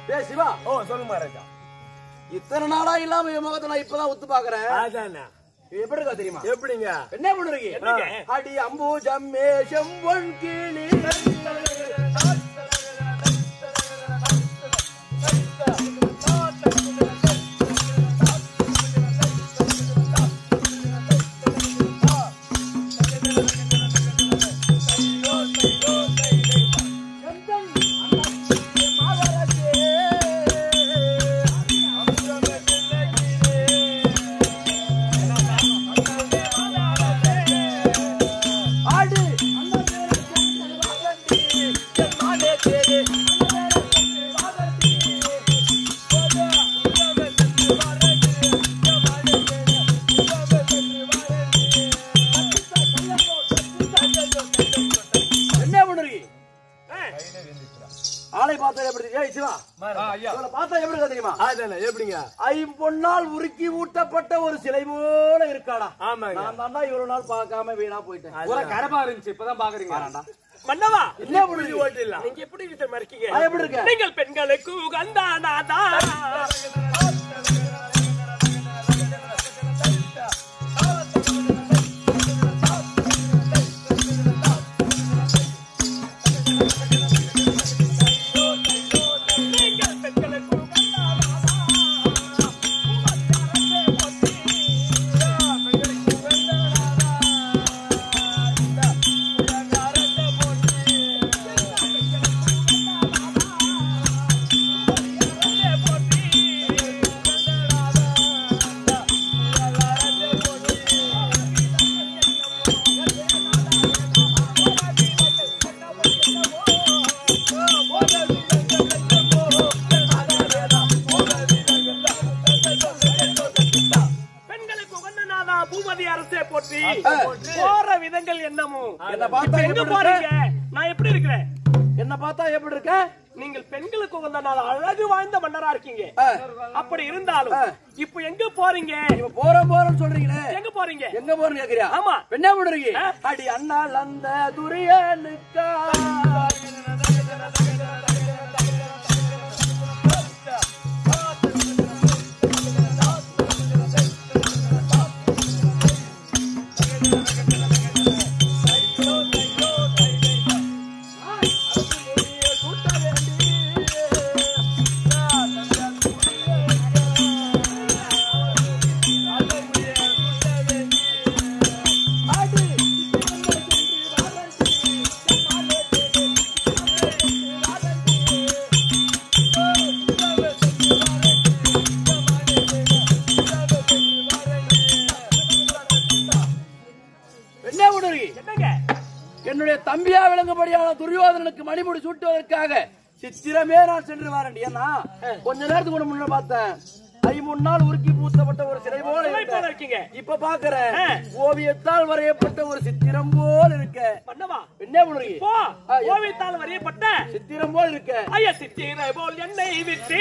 டேய் சிவா ஓ சொல்லு மகாராஜா இத்தனை நாளா இல்லாம என் முகத்தை நான் இப்பதான் உத்து பாக்குறேன் அதானே இது எப்படி இருக்கா தெரியுமா எப்படிங்க என்ன பண்ணுறீங்க என்னங்க? அடி அம்பு ஜம்மே செம்பொன் கிளி ஆடு என்ன பண்ணுறீங்க ஆளை பார்த்தா எப்படி தெரியும்? ஏய் சிவா இவளை பார்த்தா எப்படி இருக்கா தெரியுமா அதானே எப்படிங்க ஐம்பொன்னால் உருக்கி ஊட்டப்பட்ட ஒரு சிலை போல இருக்காடா ஆமாங்க நான் தாண்டா இவ்வளவு நாள் பார்க்காம வீணா போயிட்டேன் ஒரு கரபா இருந்துச்சு இப்பதான் பாக்குறீங்க மன்னவா என்ன பண்ணுறீங்க ஓட்டிடலாம் நீங்க எப்படி கிட்ட மறைக்கீங்க நான் எப்படி இருக்கேன் நீங்கள் பெண்களுக்கு உகந்தானாதா நீங்கள் பெண்களுக்கு பெண்களுக்கு உகந்தநாதா பூமதி அரசே போற்றி போற விதங்கள் என்னமோ என்ன இப்ப பார்த்தா எங்க எப்படி போறீங்க இருக்க? நான் எப்படி இருக்கிறேன் என்ன பார்த்தா எப்படி இருக்க நீங்கள் பெண்களுக்கு உகந்த நாள் அழகு வாய்ந்த மன்னரா இருக்கீங்க ஆ. அப்படி இருந்தாலும் ஆ. இப்ப எங்க போறீங்க இப்ப போறோம் போறோம்னு சொல்றீங்களே எங்க போறீங்க எங்க போறேன்னு கேக்குறியா ஆமா. என்ன பண்ணுறீங்க ஆ? அடி அண்ணால் அந்த துரியனுக்கா என்ன பண்ணுறீங்க என்னங்க என்னுடைய தம்பியா விளங்கும்படியான துரியோதனனுக்கு மணிமுடி சூட்டுவதற்காக சித்திரமே நான் சென்று வரேன் ஏன்னா கொஞ்ச நேரத்துக்கு கூட முன்ன பார்த்தேன் ஐம்பொன் நாள் உருக்கி பூத்தப்பட்ட ஒரு சிலை போல சிலை போல இருக்க. இருக்கீங்க இப்ப பாக்குறேன் ஆ. ஓவியத்தால் வரையப்பட்ட ஒரு சித்திரம் போல இருக்க பண்ணவா என்ன பண்ணுறீங்க போ ஆ, எ- ஓவியத்தால் வரையப்பட்ட சித்திரம் போல இருக்க ஐய சித்திரை போல் என்னை விட்டு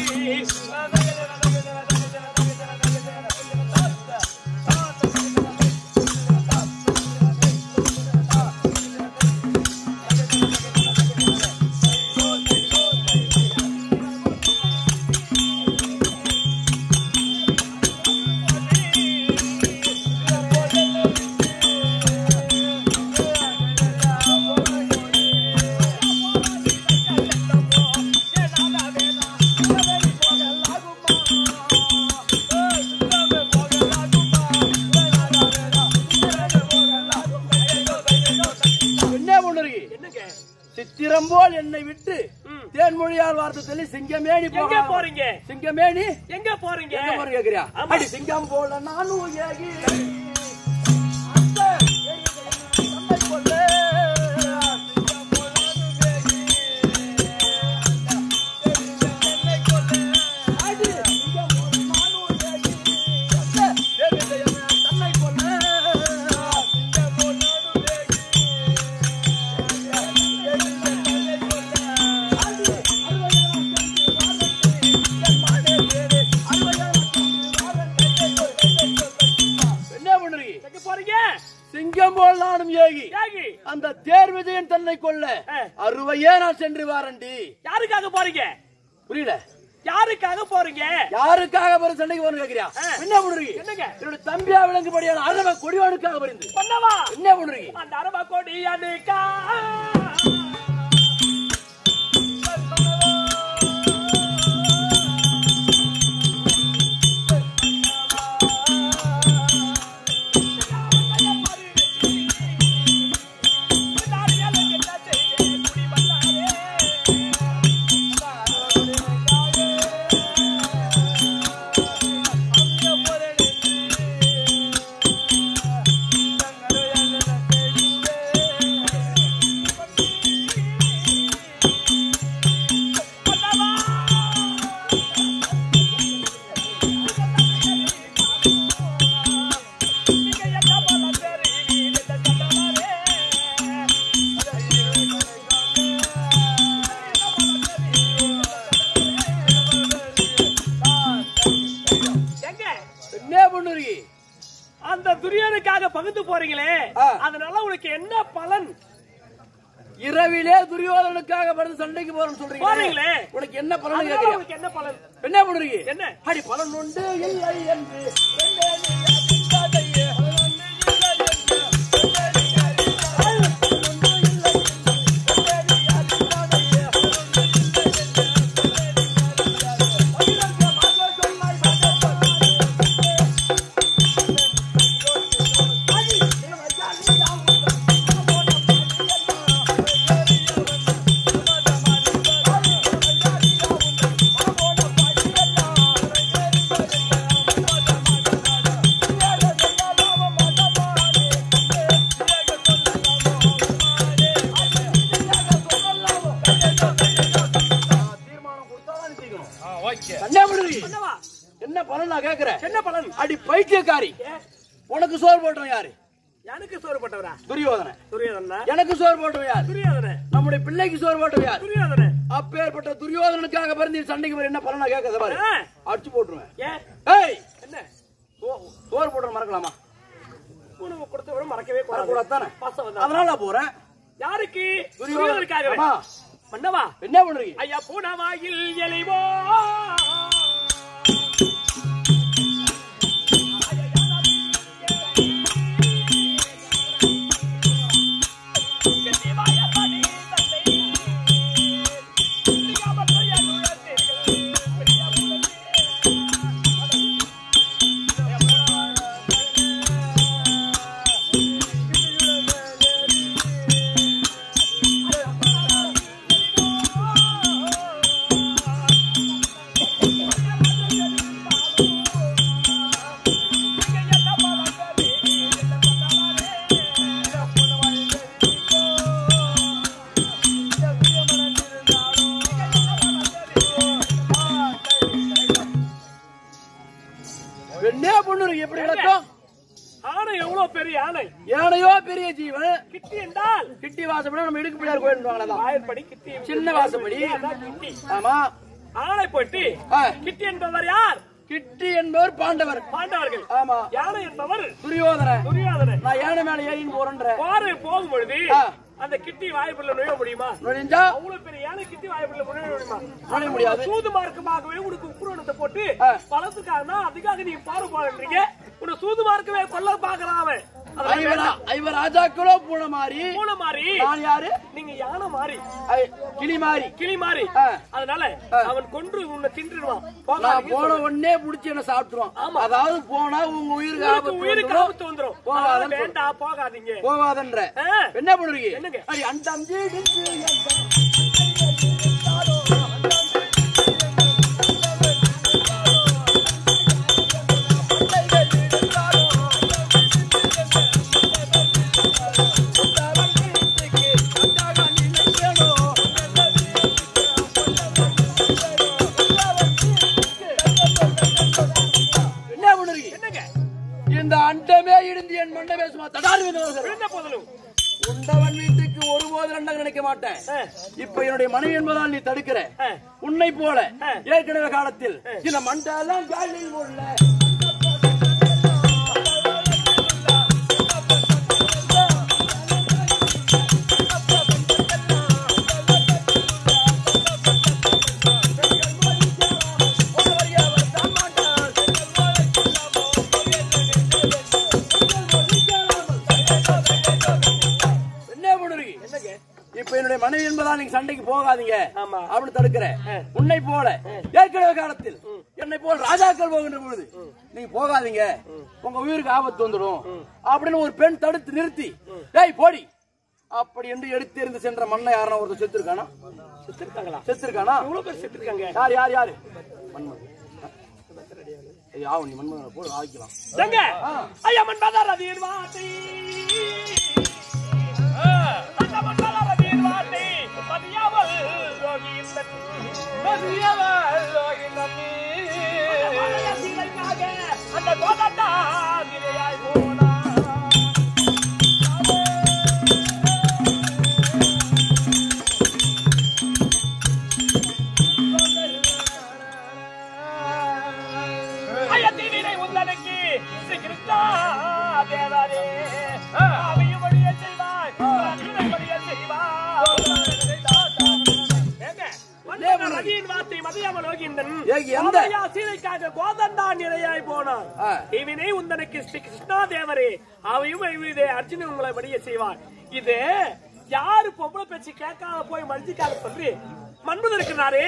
என்ன பண்ணுறீங்க என்னங்க சித்திரம் போல் என்னை விட்டு ம். தேன்மொழியால் வார்த்தை சொல்லி சிங்கமேனி எங்க போகலாம். போறீங்க சிங்கமேனி எங்க போறீங்க எங்க போறீங்க கேக்குறியா ஆமா. அடி சிங்கம் போல நானும் ஏகி என்ன பண்ணுறீங்க எங்க போறீங்க சிங்கம் போல் நானும் ஏகி யாகி அந்த தேர் விஜயன் தன்னை கொல்ல ஆ. அறுவையே நான் சென்று வாரண்டி யாருக்காக போறீங்க புரியல யாருக்காக போறீங்க யாருக்காக போற சண்டைக்கு போறேன்னு கேக்குறியா ஆ. என்ன பண்றீங்க என்னங்க என்னோட தம்பியா விளங்குபடியான அரவ கொடிவானுக்காக பரிந்து பண்ணவா என்ன பண்றீங்க அந்த அரபா கொடி அதுக்கா எங்க என்ன பண்ணுறீங்க அந்த துரியனுக்காக பகுத்து போறீங்களே ஆ. அதனால உனக்கு என்ன பலன் இரவிலே துரியோதனுக்காக பிறந்து சண்டைக்கு போறேன்னு சொல்றீங்க போறீங்களே. உனக்கு என்ன பலன் அதனால கேக்குறியா உனக்கு என்ன பலன் என்ன பண்றீங்க என்ன? அடி பலன் உண்டு இல்லை என்று தீர்மானம் கொடுத்தாதான் நிச்சயிக்கணும். என்ன பண்றீங்க என்னவா என்ன பலன் நான் கேக்குறேன் என்ன பலன் அடி பைத்தியக்காரி ஏ, உனக்கு சோறு போட்டவன் யாரு எனக்கு சோறு போட்டவரா துரியோதன துரியோதனா எனக்கு சோறு போட்டவன் யார் துரியோதன நம்முடைய பிள்ளைக்கு சோறு போட்டவன் யார் துரியோதன அப்பேற்பட்ட துரியோதனனுக்காக பிறந்து நீ சண்டைக்கு போற என்ன பலன் நான் கேட்க பாரு ஆ. அடிச்சு போட்டுருவேன் ஏன் ஏய் என்ன சோ- சோறு போட்டு மறக்கலாமா உணவு கொடுத்தவரை மறக்கவே கூடாது மறக்கூடாது தானே பாசம் வந்தா. அதனால நான் போறேன் யாருக்கு துரியோதனன். துரியோதனுக்காகவே ஆமா. பண்ணவா என்ன பண்றீங்க ஐயா பூனவாயில் எலிவோ என்ன பண்ணுறீங்க எப்படி நடக்கும் ஆனை எவ்வளவு பெரிய ஆனை ஏனையோ பெரிய ஜீவன் கிட்டி என்றால் கிட்டி வாசப்படி நம்ம இடுக்கு பிள்ளையார் கோயில் தான் ஆயர்படி கிட்டி சின்ன வாசப்படி அதான் கிட்டி ஆமா ஆனை போட்டி ஆ, கிட்டி என்பவர் யார் கிட்டி என்பவர் பாண்டவர் பாண்டவர்கள் ஆமா யானை என்பவர் துரியோதன துரியோதன நான் யானை மேல ஏறின்னு போறேன்ற பாரு போகும் பொழுது ஆ. அந்த கிட்டி வாய்ப்புள்ள நுழைய முடியுமா நுழைஞ்சா அவ்வளவு பெரிய யானை கிட்டி வாய்ப்புள்ள நுழைய முடியுமா நுழைய முடியாது. சூது மார்க்கமாகவே உனக்கு உப்புரணத்தை போட்டு ஆ. பழத்துக்காக அதுக்காக நீ பாரு பாருன்றீங்க உன்னை சூது மார்க்கமே கொல்ல பாக்குறான் அவன் அதனால ஐவர் வேண்டாம். ஐவர் ராஜாக்களோ பூன மாறி பூனை மாறி நான் யாரு நீங்க யானை மாறி ஐ, கிளி மாறி கிளி மாறி ஆ. அதனால அவன் கொன்று உன்னை தின்றுடுவான் நான் போகாதீங்க போன உடனே புடிச்சு என்ன சாப்பிட்டுருவான் ஆமா. அதாவது போனா உங்க உயிருக்கு உங்களுக்கு ஆபத்து உயிருக்கு வந்துரும். ஆபத்து வந்துரும் போகாதன்னு அதனால சொல்லு. வேண்டாம் போகாதீங்க போகாதன்ற ஆ. என்ன பண்ணுறீங்க என்னங்க? அடி அண்டம் ஜீடிச்சு எந்தம் என்ன பண்ணுறீங்க என்னங்க இந்த அண்டமே இடிந்து என் மண்டமே சும்மா தடார் என்ன போதலும் உண்டவன் வீட்டுக்கு ஒருபோது ரெண்டாக நினைக்க மாட்டேன் ஆ. இப்ப என்னுடைய மனைவி என்பதால் நீ தடுக்கிற ஆ. உன்னை போல ஆ. ஏற்கனவே காலத்தில் இந்த மண்டெல்லாம் காலில் உள்ள என்ன பண்ணுறீங்க என்னங்க இப்ப என்னுடைய மனைவி என்பதா நீங்க சண்டைக்கு போகாதீங்க ஆமா. அப்படின்னு தடுக்கிறேன் உன்னை போல ஏற்கனவே காலத்தில் என்னை போல ராஜாக்கள் போகின்ற பொழுது நீங்க போகாதீங்க உங்க உயிருக்கு ஆபத்து வந்துடும் அப்படின்னு ஒரு பெண் தடுத்து நிறுத்தி டேய் போடி அப்படி என்று எடுத்து எறிந்து சென்ற மண்ணை யாரா ஒருத்தர் செத்துருக்கானா செத்துருக்காங்களா செத்துருக்கானா இவ்வளவு பேர் செத்துருக்காங்க யார் யார் யாரு மன்மதன் ஐயா ஆவும் நீ மன்மதனை போய் ஆக்கிக்கலாம் எங்க ஐயா மன்பாதா ரதியின் வார்த்தை அந்த மன்பாதா ரதியின் வார்த்தை மதியாவல் யோகிந்தன் மதியாவல் யோகிந்தன் அந்த கோதண்டா திரையாய் போனா ஐயத்தினை உந்தனுக்கு ஸ்ரீ கிருஷ்ணா தேவரே அவையும் வழிய செய்வாய் அகிலம் வழிய செய்வாய் ஏங்க, வந்தவன் ரதியின் வார்த்தை மதியாமல் யோகிந்தன் ஏய், எந்த? கோதையா சீதைக்காக கோதண்டா நிறையாய் போனான் ஆ. இவனே உந்தனுக்கு ஸ்ரீ கிருஷ்ணா தேவரே அவையும் இதே அர்ஜுனன் உங்களை வழிய செய்வான் இது யாரு பொம்பளை பேச்சு கேட்காத போய் மஞ்சிக்காத சொல்லி மன்மதன் இருக்கிறாரே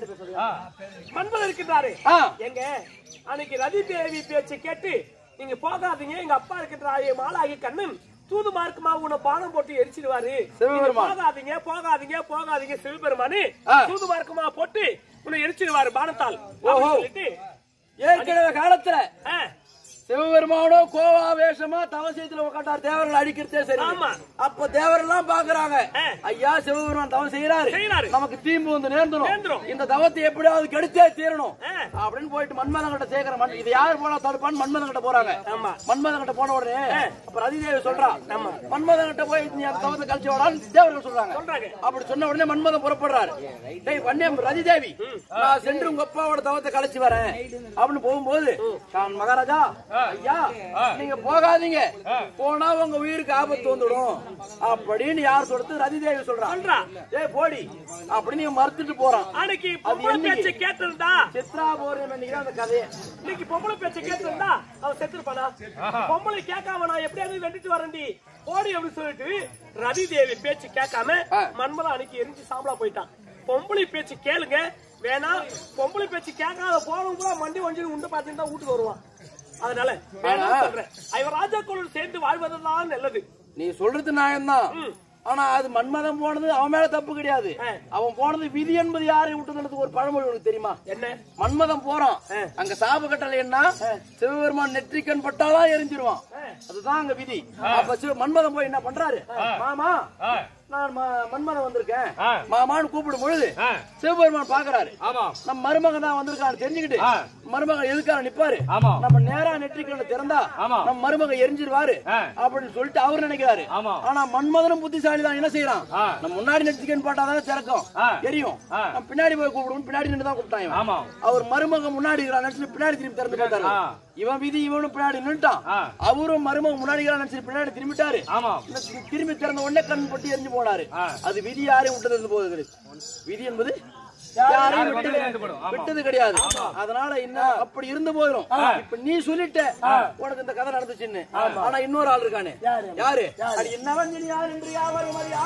மன்மதன் இருக்கிறாரு ஆ. எங்க அன்னைக்கு ரதி தேவி பேச்சு கேட்டு நீங்க போகாதீங்க எங்க அப்பா இருக்கின்றாரு மாலாகி கண்ணன் தூது மார்க்கமா உன்னை பானம் போட்டு எரிச்சிடுவாரு சிவபெருமான். நீங்க போகாதீங்க போகாதீங்க போகாதீங்க சிவபெருமானு ஆ. தூது மார்க்கமா போட்டு உன்னை எரிச்சிடுவாரு பானத்தால் ஓஹோ. அப்படின்னு சொல்லிட்டு ஏற்கனவே காலத்துல ஆ, சிவபெருமானோ கோவாவேஷமா தவசயத்துல உட்காட்டார் தேவர்கள் அடிக்கிறதே சரி ஆமா. அப்ப தேவரெல்லாம் பாக்குறாங்க ஆ. ஐயா சிவபெருமான் தவம் செய்யறாரு செய்யறாரு. நமக்கு தீம்பு வந்து நேர்ந்துடும் நேர்ந்துரும். இந்த தவத்தை எப்படியாவது கெடுத்தே தீரணும் ஆ. அப்படின்னு போயிட்டு மன்மதன் கிட்ட சேர்க்கிற மண் இது யார் போனா தடுப்பான்னு மன்மதன் கிட்ட போறாங்க ஆமா. மன்மதன் கிட்ட போன உடனே அப்ப ரதிதேவி சொல்றா மன்மதன் கிட்ட போய் நீ அந்த தவத்தை கழிச்சு விடான்னு தேவர்கள் சொல்றாங்க சொல்றாங்க. அப்படி சொன்ன உடனே மன்மதன் புறப்படுறாரு டேய் வண்ணே ரதிதேவி நான் சென்று உங்க அப்பாவோட தவத்தை கழிச்சு வரேன் அப்படின்னு போகும்போது நான் மகாராஜா ஐயா நீங்க போகாதீங்க போனா உங்க உயிருக்கு ஆபத்து வந்துடும் அப்படின்னு யார் சொல்றது ரதிதேவி சொல்றா சொல்றா. ஏய் போடி அப்படின்னு நீ மறுத்துட்டு போறான் அன்னைக்கு அது பொம்பளை என்னைக்கு? பேச்சு கேட்டிருந்தா சித்ரா போர் நினைக்கிறேன் அந்த கதையை இன்னைக்கு பொம்பளை பேச்ச கேட்டிருந்தா அவன் செத்துருப்பானா பொம்பளை கேட்காம நான் எப்படியாவது வெண்டிட்டு வரேன்டி ஓடி அப்படின்னு சொல்லிட்டு ரவி தேவி பேச்சு கேட்காம ஆ. மன்மதன் அன்னைக்கு எரிஞ்சு சாம்பலா போயிட்டான் பொம்பளை பேச்சு கேளுங்க வேணா பொம்பளை பேச்சு கேட்காத போனவங்க கூட மண்டி வண்டி உண்டு பார்த்துட்டு தான் வீட்டுக்கு வருவான் அதனால வேணாம் ஆனா- சொல்றேன் அவர் ராஜாக்களோடு சேர்ந்து வாழ்வதுதான் நல்லது நீ சொல்றது நியாயம்தான் ஆனா அது மன்மதன் போனது அவன் மேல தப்பு கிடையாது ஆ. அவன் போனது விதி என்பது யாரை விட்டுதுன்றது ஒரு பழமொழி உனக்கு தெரியுமா என்ன மன்மதன் போறான் அங்க சாப கட்டளை என்ன சிவபெருமான் நெற்றிக்கண் பட்டாதான் எரிஞ்சிருவான் அதுதான் அங்க விதி அப்ப சிவ மன்மதன் போய் என்ன பண்றாரு மாமா நான் ம- மன்மதன் வந்திருக்கேன் மாமான்னு கூப்பிடும் பொழுது சிவபெருமான் பாக்குறாரு நம்ம மருமகன் தான் வந்திருக்கான்னு தெரிஞ்சுக்கிட்டு மருமகன் எதுக்காக நிப்பாரு நம்ம நேரா நெற்றிக்கண்ண திறந்தா நம்ம மருமகன் எரிஞ்சிருவாரு அப்படின்னு சொல்லிட்டு அவர் நினைக்கிறாரு ஆனா மன்மதனும் புத்திசாலி தான் என்ன செய்யறான் நம்ம முன்னாடி நெற்றிக்கண் போட்டாதான் திறக்கும் எரியும் நம்ம பின்னாடி போய் கூப்பிடுவோம் பின்னாடி நின்று தான் கூப்பிட்டான் இவன். அவர் மருமகன் முன்னாடி இருக்கிறான் நினைச்சு பின்னாடி திரும்பி திறந்து பார்த்தாரு இவன் விதி இவனும் பின்னாடி நின்னுட்டான் அவரும் மருமகன் முன்னாடி இருக்கிறான் நினைச்சு பின்னாடி திரும்பிட்டாரு இந்த தி- திரும்பி திறந்த உடனே கண் பட்டு எரிஞ்சு போனாரு அது விதி யாரையும் விட்டது இருந்து போகுது கிடையாது. விதி என்பது யாரையும் விட்டது விட்டது கிடையாது அதனால இன்னும் அப்படி இருந்த போதிலும் இப்ப நீ சொல்லிட்ட உனக்கு இந்த கதை நடந்துச்சுன்னு ஆனா இன்னொரு ஆள் இருக்கானே யாரு அது என்னவன் நீ யார் என்று யாவரும் அது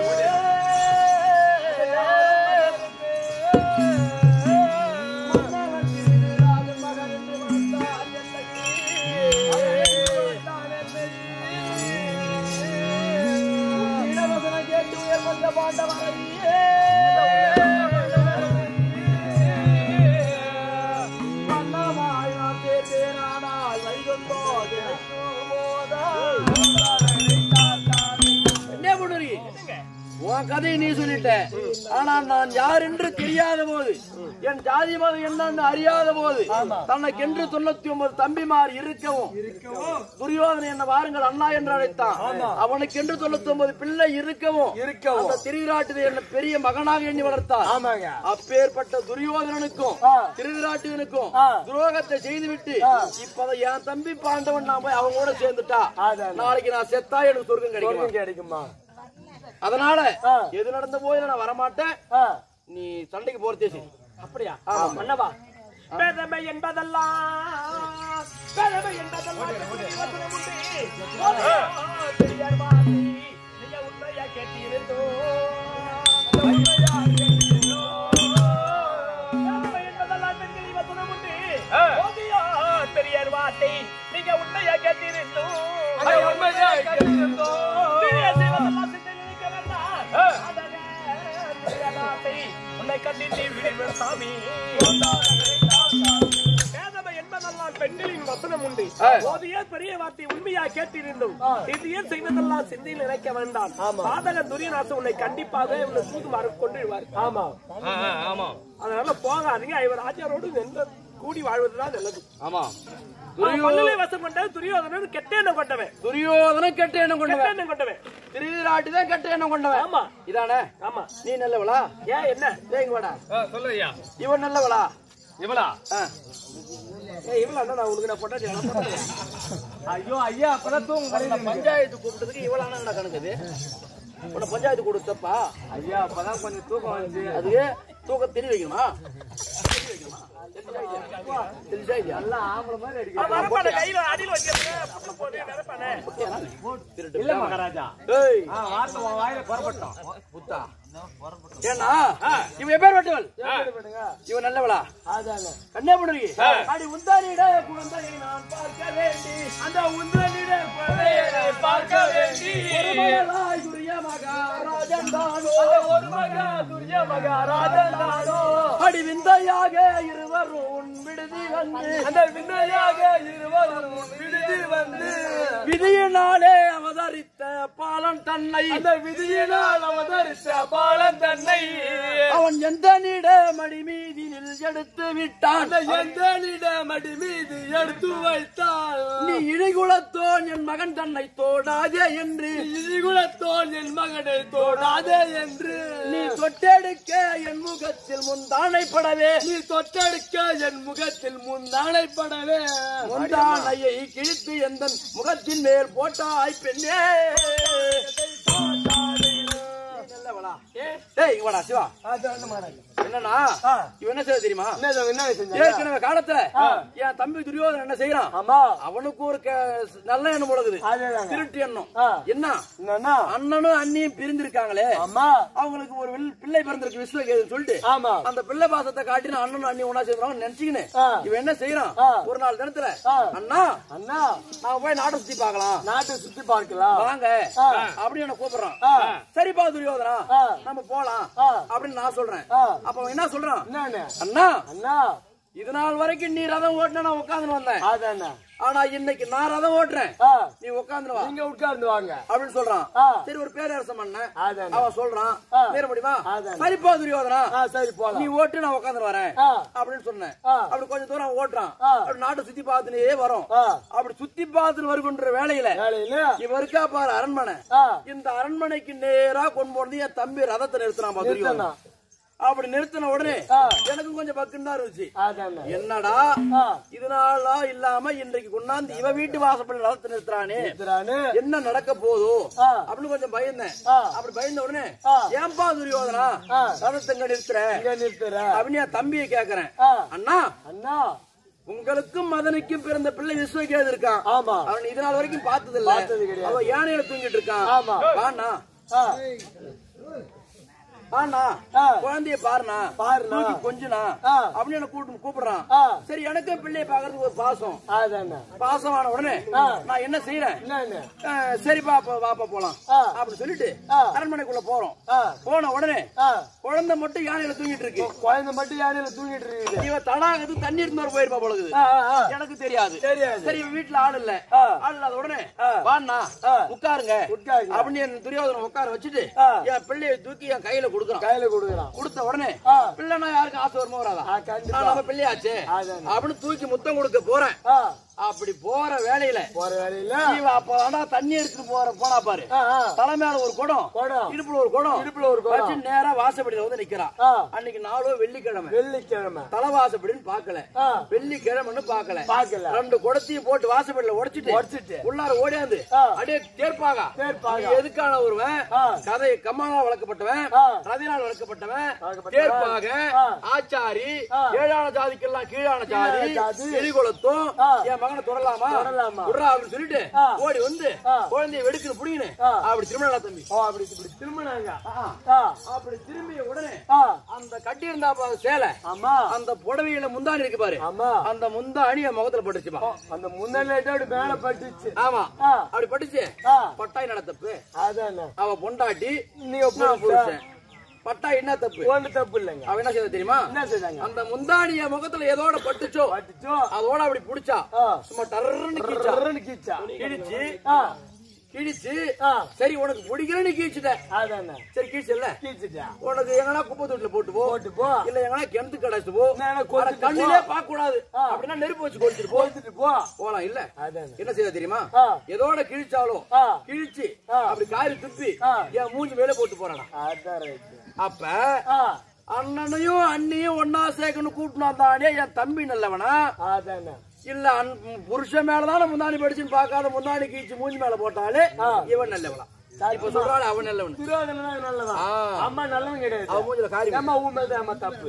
யார் கேட்டு உயர் வந்த பாண்டவரையே மன்னவாய் நான் சேர்த்தேனானால் வைகுந்தோ தினைக்கும் போதா. என்ன பண்ணுறீ உன் கதையை நீ சொல்லிட்ட ஆனா நான் யார் என்று தெரியாத போது என் ஜாதி மதம் என்னன்னு அறியாத போது தனக்கென்று தொண்ணூத்தி ஒன்பது தம்பிமார் இருக்கவும் துரியோதனை என்ன வாருங்கள் அண்ணா என்று அழைத்தான் அவனுக்கென்று தொண்ணூத்தி ஒன்பது பிள்ளை இருக்கவும் அந்த திருவிராட்டு என்ன பெரிய மகனாக எண்ணி வளர்த்தான் அப்பேற்பட்ட துரியோதனனுக்கும் திருவிராட்டியனுக்கும் துரோகத்தை செய்துவிட்டு இப்ப என் தம்பி பாண்டவன் நான் போய் அவங்க கூட சேர்ந்துட்டா நாளைக்கு நான் செத்தா எனக்கு சொர்க்கம் கிடைக்கும் கிடைக்குமா அதனால எது நடந்த போது நான் வரமாட்டேன் நீ சண்டைக்கு போறதே சரி அப்படியா மன்னவா பேதமை என்பதெல்லாம் பெருமை என்பதெல்லாம் பெண்களின் வசனம் உண்டு. ஓ, பெரியார் வாசி, நீங்க உண்மையா கேட்டிருந்தோம். உண்மையா கேட்டிருந்தோம். பெருமை என்பதெல்லாம் பெண்களின் வசனம் உண்டு. ஓதியார் பெரியார் வார்த்தை நீங்க உண்மையா கேட்டிருந்தோம். உண்மையா கேட்டிருந்தோம். பெரிய செய்வதெல்லாம் சிந்தை நினைக்க வேண்டாம். அதனே பெரியார் வார்த்தை உன்னை கண்டித்து விடுவேன் சாமி வேதமை என்பதெல்லாம் பெண்களின் வசனம் உண்டு போதிய பெரிய வார்த்தை உண்மையா கேட்டிருந்தோம் இது ஏன் செய்வதெல்லாம் சிந்தையில் நினைக்க வேண்டாம் பாதக துரியநாசம் உன்னை கண்டிப்பாக உன்னை சூதுமாறு கொண்டுடுவார் ஆமா ஆமா அதனால போகாதீங்க இவர் ராஜாரோடு நின்று கூடி வாழ்வதுதான் நல்லது ஆமா மண்ணிலே வசம் கொண்ட துரியோதனன் கெட்ட எண்ணம் கொண்டவன் துரியோதன கெட்ட எண்ணம் கெட்ட கொண்டவன் எண்ணம் கொண்டவன் திருவிராட்டி தான் கெட்ட எண்ணம் கொண்டவன் ஆமா இதானே ஆமா நீ நல்லவளா ஏன் என்ன ஏய், இங்க வாடா சொல்லு ஐயா இவன் நல்லவளா இவளா ஆ. ஏய் இவ்வளவு அண்ணா நான் உனக்கு நான் பொண்டாட்டி நான் பொண்டாட்டி. ஐயோ ஐயா அப்பதான் தூங்க உன்னை பஞ்சாயத்து கூப்பிட்டதுக்கு இவ்வளவு என்ன கணக்குது உன்னை பஞ்சாயத்து கொடுத்தப்பா ஐயா அப்பதான் கொஞ்சம் தூக்கம் வந்துச்சு அதுக்கு தூக்க தெரிய வைக்கணுமா தெரிஞ்சா இல்லையா எல்லாம் ஆம்பளை மாதிரி அடிக்க அவன் வரப்பானே, கையில அடியில வச்சிருக்கேன். அப்புறம் போட்டு நினைப்பானே. திருட்டு இல்ல மகாராஜா ஏய் ஆ, வார்த்தை உன் வாயில புறப்பட்டோம் புத்தா ஏன்னா இவன் எப்பேர் வெட்டவள் இவன் நல்லவளா கண்ணே பண்ணுறீங்க அடி உந்தானிட குழந்தையை நான் பார்க்க வேண்டி அந்த உந்தானிட குழந்தையை பார்க்க வேண்டி ஒரு மகளாய் துரிய மகாராஜன் தானோ ஒரு மகா துரிய மகாராஜன் தானோ அடி விந்தையாக இருவரும் உன் விடுதி வந்து அந்த விந்தையாக இருவரும் உன் விடுதி வந்து விதியினாலே அவதரித்த பாலன் தன்னை அந்த விதியினால் அவதரித்த பாலன் தன்னை அவன் எந்த நிட மடி மீதில் எடுத்து விட்டான் எந்த நிட மடி மீது எடுத்து வைத்தான் நீ இழிகுலத்தோன் என் மகன் தன்னை தோடாதே என்று இழிகுலத்தோன் என் மகனை தோடாதே என்று நீ தொட்டெடுக்க என் முகத்தில் முந்தானைப்படவே நீ தொட்டெடுக்க என் முகத்தில் முந்தானைப்படவே முந்தானையை கிழித்து எந்த முகத்தின் மேல் போட்டாய் பெண்ணே நல்லவளா? டேய், இங்க வாடா, சிவா. என்னன்னா இவன் என்ன செய்ய தெரியுமா ஏற்கனவே காலத்துல என் தம்பி துரியோதனன் என்ன செய்யறான் அவனுக்கு ஒரு க- நல்ல எண்ணம் முடக்குது திருட்டு எண்ணம் என்ன அண்ணனும் அண்ணியும் பிரிந்திருக்காங்களே அவங்களுக்கு ஒரு வில்- பிள்ளை பிறந்திருக்கு விஸ்வகேதுன்னு சொல்லிட்டு அந்த பிள்ளை பாசத்தை காட்டி நான் அண்ணனும் அண்ணி ஒன்னா சேர்ந்துருவாங்க நினைச்சுக்கின்னு இவன் என்ன செய்யறான் ஒரு நாள் தினத்துல அண்ணா அண்ணா நாம போய் நாட்டை சுத்தி பார்க்கலாம் நாட்டை சுத்தி பார்க்கலாம் வாங்க அப்படின்னு என்ன கூப்பிடுறான் சரிப்பா துரியோதனா நம்ம போலாம் அப்படின்னு நான் சொல்றேன் அப்ப அவன் என்ன சொல்றான் என்னண்ணே அண்ணா அண்ணா இது நாள் வரைக்கும் நீ ரதம் ஓட்டின நான் உட்கார்ந்து வந்தேன் அதாண்ணா ஆனா இன்னைக்கு நான் ரதம் ஓட்டுறேன் ஆ, நீ உட்கார்ந்து வா நீங்க உட்கார்ந்து வாங்க அப்படின்னு சொல்றான் ஆ. சரி ஒரு பேரரசம் பண்ண அதாண்ணா அவன் சொல்றான் ஆ. பேர முடியுமா அதாண்ணா. சரிப்பா துரியோதனா ஆ சரி நீ போலாம் ஓட்டு நான் உட்கார்ந்து வரேன் ஆ. அப்படின்னு சொன்னேன் ஆ. அப்படி கொஞ்சம் தூரம் ஓட்டுறான் ஆ. அப்படி நாட்டை சுத்தி பார்த்துனே வரும் ஆ. அப்படி சுத்தி பார்த்துட்டு வருகின்ற வேலையில வேலையில இவ இருக்கா பாரு அரண்மனை ஆ இந்த அரண்மனைக்கு நேரா கொண்டு போனது என் தம்பி ரதத்தை நிறுத்தினான் பா துரியோதனன். நிறுத்தினான். அப்படி நிறுத்தின உடனே ஆ. எனக்கும் கொஞ்சம் பக்குன்னு தான் இருந்துச்சு அதாண்ணா என்னடா ஆ இதனால இல்லாம இன்றைக்கு கொண்டாந்து இவ வீட்டு வாசப்படி ரதத்தை நிறுத்துறானே நிறுத்துறானு என்ன நடக்க போதோ ஆ. அப்படின்னு கொஞ்சம் பயந்தேன் ஆ. அப்படி பயந்த உடனே ஆ. ஏன்பா துரியோதனா ஆ. ரதத்தை இங்க நிறுத்துற இங்க நிறுத்துற அப்படின்னு என் தம்பியை கேக்குறேன் ஆ அண்ணா அண்ணா உங்களுக்கும் மதனுக்கும் பிறந்த பிள்ளை விஸ்வகேது இருக்கான் ஆமா அவன் இது நாள் வரைக்கும் பார்த்தது இல்ல பார்த்தது கிடையாது. அவன் யானையில தூங்கிட்டு இருக்கான் ஆமா. வாண்ணா ஆ வாண்ணா ஆ. குழந்தைய பாருண்ணா பாருண்ணா. தூக்கி கொஞ்சனா ஆ. அப்படின்னு என்ன கூப்பிட்டு கூப்பிடுறான் ஆ சரி எனக்கும் பிள்ளைய பாக்குறதுக்கு ஒரு பாசம் அதாண்ணா பாசமான உடனே ஆ. நான் என்ன செய்யறேன் என்னண்ணே அஹ், சரிப்பா அப்ப வாப்பா போலாம் ஆ. அப்படி சொல்லிட்டு ஆ. அரண்மனைக்குள்ள போறோம் ஆ போன உடனே ஆ குழந்தை மட்டும் யானையில தூங்கிட்டு இருக்கு குழந்தை மட்டும் யானையில தூங்கிட்டு இருக்குது இவ தடாகத்து தண்ணி எடுத்து போயிருப்பா பொழுது ஆ ஆ, ஆ எனக்கு தெரியாது தெரியாது. சரி இவ வீட்டுல ஆள் இல்ல ஆ. ஆள் இல்லாத உடனே ஆ. வாண்ணா ஆ. உட்காருங்க உட்காருங்க. அப்படின்னு என் துரியோதனை உட்கார வச்சுட்டு ஆ. என் பிள்ளைய தூக்கி என் கையில கொடுக்குறான் கையில கொடுக்குறான் கொடுத்த உடனே ஆ. பிள்ளைனா யாருக்கும் ஆசை வருமா வராதா ஆ, கண்டிப்பா. நான் நம்ம பிள்ளையாச்சே அதானே. அப்படின்னு தூக்கி முத்தம் கொடுக்க போறேன் ஆ அப்படி போற வேலையில போற வேலையில இவ அப்ப தண்ணி எடுத்துட்டு போற போனா பாரு ஆ ஆ தலை மேல ஒரு குடம் குடம். இடுப்புல ஒரு குடம் இடுப்புல ஒரு குடம். வச்சு நேரா வாசப்படியில வந்து நிக்கிறான் ஆ அன்னைக்கு நாளும் வெள்ளிக்கிழமை வெள்ளிக்கிழமை தலை வாசப்படின்னு பாக்கல ஆ வெள்ளிக்கிழமைன்னு பாக்கல பார்க்கல ரெண்டு குடத்தையும் போட்டு வாசப்படியில உடைச்சிட்டு உடைச்சிட்டு. உள்ளார ஓடியாந்து ஆ. அப்படியே தேர்ப்பாக தேர்ப்பாகா. நீ எதுக்கான ஒருவன் ஆ. கதை கம்மானால் வளர்க்கப்பட்டவன் ஆ. ரதினால் வளர்க்கப்பட்டவன் வளர்க்கப்பட்டவன். தேர்ப்பாக ஆ. ஆச்சாரி ஆ. ஏழான ஜாதிக்கெல்லாம் கீழான ஜாதி கீழான ஜாதி. எரிகுலத்தும் ஆ. என் மகனை தொடலாமா தொடலாமா. விடுறா அப்படின்னு சொல்லிட்டு ஆ. ஓடி வந்து ஆ. குழந்தைய வெடுக்குன்னு புடிங்கன்னு ஆ. அப்படி திருமணம் தம்பி ஓ அப்படி இப்படி திரும்பினாங்க ஆ. ஆ அப்படி திரும்பிய உடனே ஆ அந்த கட்டி இருந்தா பாரு சேலை ஆமா அந்த புடவையில முந்தாணி இருக்கு பாரு ஆமா அந்த முந்தாணி என் முகத்துல பட்டுச்சுப்பா அந்த முன்னாடி அப்படி மேல பட்டுச்சு ஆமா ஆ அப்படி பட்டுச்சு ஆ பட்டாய் நட தப்பு அதானே அவ பொண்டாட்டி நீ நான் புருஷன் பட்டாய் என்ன தப்பு ஒண்ணு தப்பு இல்லைங்க அவ என்ன செய்த தெரியுமா என்ன செய்தாங்க அந்த முந்தாணிய முகத்துல ஏதோட பட்டுச்சோ பட்டுச்சோ அதோட அப்படி புடிச்சா ஆ சும்மா டர்ன்னு கீச்சா டர்ன்னு கீச்சா கிழிச்சு ஆ கிழிச்சு ஆ சரி உனக்கு பிடிக்கிறேன்னு கீச்சுட்ட அதானே சரி கீச்சல்ல கீச்சுட்டா உனக்கு எங்கன்னா குப்பை தொட்டில போட்டு போ போட்டு போ இல்ல எங்கன்னா கிணத்து கடைச்சிட்டு போ நான் ஆனா கொளுத்திட்டு கண்ணிலே பார்க்க கூடாது அப்படின்னா நெருப்பு வச்சு கொளுத்திட்டு போ போட்டுட்டு போ போலாம் இல்ல அதானே என்ன செய்ய தெரியுமா ஆ எதோட கிழிச்சாலும் ஆ கிழிச்சு ஆ. அப்படி காரி துப்பி ஆ. என் மூஞ்சி மேல போட்டு போறாடா அதான் ரைட்டு அப்ப ஆ அண்ணனையும் அண்ணியும் ஒன்னா சேர்க்கணும் கூட்டினா தானே என் தம்பி நல்லவனா அதானே இல்ல அன்- புருஷன் மேலதான முந்தாணி படிச்சுன்னு பார்க்காத முந்தாணி கீச்சு மூஞ்சி மேல போட்டாலே இவன் நல்லவனா இப்ப சொல்றாள் அவன் நல்லவன் திருவாதிரை நல்லதான் ஆ. அம்மா நல்லவன் கிடையாது அவன் மூஞ்சில காரி ஏம்மா உன் மேல அம்மா தப்பு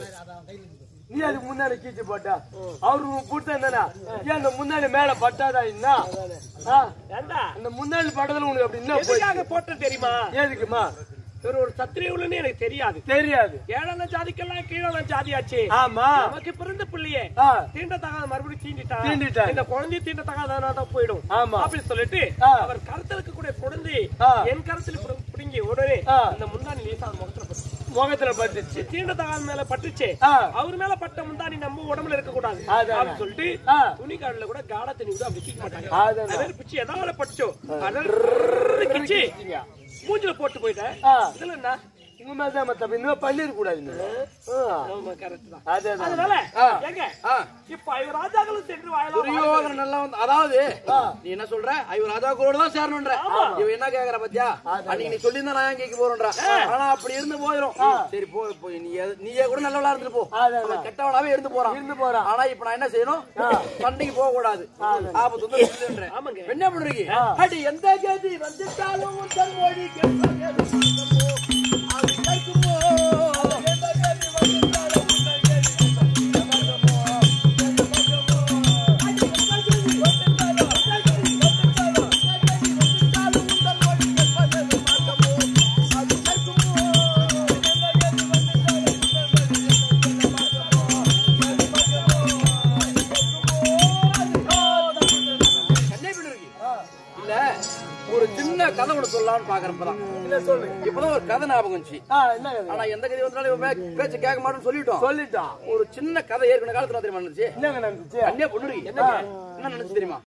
நீ அதுக்கு முன்னாடி கீச்சு போட்டா அவரு புடுத்தா தானே ஏன் அந்த முன்னாடி மேல பட்டாதா என்ன ஆ? ஏண்டா அந்த முன்னாடி பட்டதுல உனக்கு அப்படி என்ன போச்சு எதுக்காக போட்ட தெரியுமா ஏதுக்குமா இவர் ஒரு சத்திரியவுலன்னு எனக்கு தெரியாது தெரியாது ஏழான ஜாதிக்கெல்லாம் கீழான ஜாதியாச்சு ஆமா நமக்கு பிறந்த பிள்ளையே ஆ தீண்ட தகாத மறுபடியும் தீண்டிட்டா தீண்டிட்டா. இந்த குழந்தை தீண்ட தகாதான் போயிடும் ஆமா. அப்படி சொல்லிட்டு ஆ. அவர் கருத்துல இருக்கக்கூடிய குழந்தை ஆ. என் கருத்துல பிடு- பிடுங்கி உடனே ஆ. அந்த முந்தானி லேசா அவர் முகத்துல பட்டுச்சு. முகத்துல பட்டுச்சு தீண்ட தகாத மேல பட்டுச்சு ஆ. அவர் மேல பட்ட முந்தானி நம்ம உடம்புல இருக்க கூடாது அதானே. அப்படின்னு சொல்லிட்டு ஆ. துணி காடுல கூட காட தண்ணி விட்டு அப்படி தூக்கி மாட்டாங்க அதானே. அதே பிச்சு எதாவது பட்டுச்சோ அதான் கிச்சு மூஞ்சில போட்டு போயிட்டேன் ஆ. இதுல என்ன உங்க மேல தான் தப்பு இந்த பண்ணிருக்க கூடாது நீ. ஆ. ஆமா, correct தான். அதே தான் அதனால ஆ. ஏங்க ஆ. இப்ப ஐவர் ராஜாக்களும் சென்று வாழலாம் துரியோதனன் நல்லா வந்து அதாவது நீ என்ன சொல்ற ஐயோ ராஜா கூட தான் சேரணும்ன்ற இவ என்ன கேக்குற பத்தியா அன்னைக்கு நீ சொல்லியிருந்தா நான் ஏன் கேட்க போறேன்ற ஆனா அப்படி இருந்து போயிடும் சரி போ இப்போ நீ எது- நீயே கூட நல்லவளா இருந்துட்டு போ அதான். அவன் கெட்டவனாவே இருந்து போறான் இருந்து போறான். ஆனா இப்ப நான் என்ன செய்யணும் சண்டைக்கு போக கூடாது ஆபத்து வந்து சொல்லுன்றேன். ஆமாங்க. என்ன பண்றீங்க அடி எந்த கேதி வந்துட்டாலும் உந்தன் மொழி கேட்பது எதுக்குமோ? அது கேட்குமோ? எந்த கேதி வந்துட்டாலும் உந்தன் கேதி கேட்பதுமோ? அடி எந்த கேதி வந்துட்டாலும், எந்த கேதி வந்துட்டாலும், எந்த கேதி வந்துட்டாலும் உந்தன் மொழி கேட்பது எதுக்குமோ? அது கேட்குமோ? எந்த கேதி வந்துட்டாலும் உந்தன் மொழி கண்ணே இப்படி இருக்கு. இல்ல ஒரு சின்ன கதை ஒண்ணு சொல்லலாம்னு பாக்குறப்பதான் இல்ல சொல்லு இப்பதான் ஒரு கதை ஞாபகம் வந்துச்சு ஆ என்ன கதை? ஆனா எந்த கதை வந்தாலும் இவன் பே- பேச்சு கேட்க மாட்டேன்னு சொல்லிட்டோம் சொல்லிட்டான் ஒரு சின்ன கதை ஏற்கனவே காலத்துல தெரியுமா நடந்துச்சு என்னங்க நடந்துச்சு அண்ணே பொண்ணு என்ன என்ன நினைச்சு தெரியுமா